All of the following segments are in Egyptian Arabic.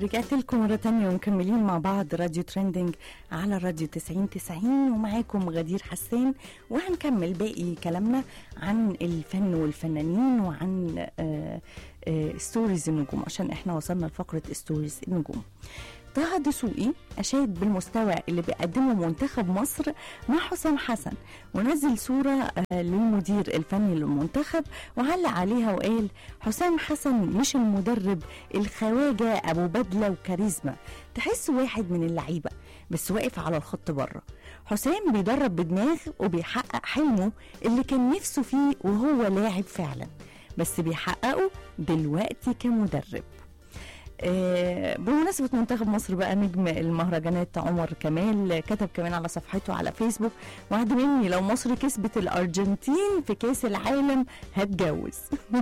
رجعت لكم مرة تانية ومكملين مع بعض راديو ترندنج على راديو 90 90 ومعاكم غدير حسان وهنكمل باقي كلامنا عن الفن والفنانين وعن آه آه ستوريز النجوم عشان احنا وصلنا لفقرة ستوريز النجوم طه دسوقي أشاد بالمستوى اللي بيقدمه منتخب مصر مع حسام حسن ونزل صورة آه، للمدير الفني للمنتخب وعلق عليها وقال حسام حسن مش المدرب الخواجة أبو بدلة وكاريزما تحس واحد من اللعيبة بس واقف على الخط بره حسام بيدرب بدماغ وبيحقق حلمه اللي كان نفسه فيه وهو لاعب فعلا بس بيحققه دلوقتي كمدرب آه، بمناسبة منتخب مصر بقى نجم المهرجانات عمر كمال كتب كمان على صفحته على فيسبوك وعد مني لو مصر كسبت الأرجنتين في كأس العالم هتجوز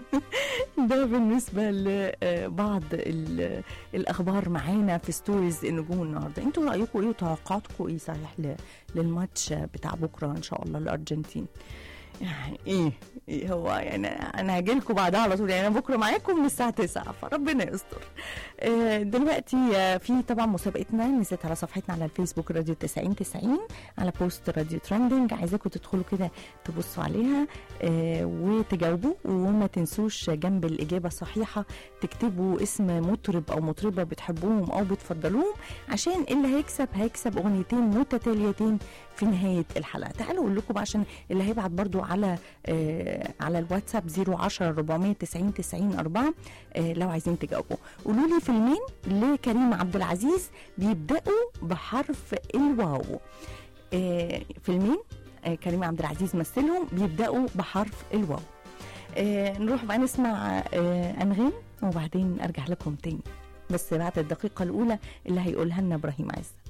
ده بالنسبة لبعض ال- الأخبار معانا في ستوريز النجوم النهاردة انتوا رأيكم ايه وتوقعاتكم ايه صحيح ل- للماتش بتاع بكرة ان شاء الله الأرجنتين يعني ايه, إيه هو يعني انا هاجي لكم بعدها على طول يعني انا بكره معاكم من الساعه 9 فربنا يستر آه، دلوقتي آه، في طبعا مسابقتنا نزلت على صفحتنا على الفيسبوك راديو 90 90 على بوست راديو ترندنج عايزاكم تدخلوا كده تبصوا عليها آه، وتجاوبوا وما تنسوش جنب الاجابه الصحيحه تكتبوا اسم مطرب او مطربه بتحبوهم او بتفضلوهم عشان اللي هيكسب هيكسب اغنيتين متتاليتين في نهايه الحلقه تعالوا اقول لكم بقى عشان اللي هيبعت برضو على آه على الواتساب 010 490 90 4 آه لو عايزين تجاوبوا قولوا لي فيلمين لكريم عبد العزيز بيبداوا بحرف الواو آه فيلمين آه كريم عبد العزيز مثلهم بيبداوا بحرف الواو آه نروح بقى نسمع آه انغام وبعدين ارجع لكم تاني بس بعد الدقيقه الاولى اللي هيقولها لنا ابراهيم عزت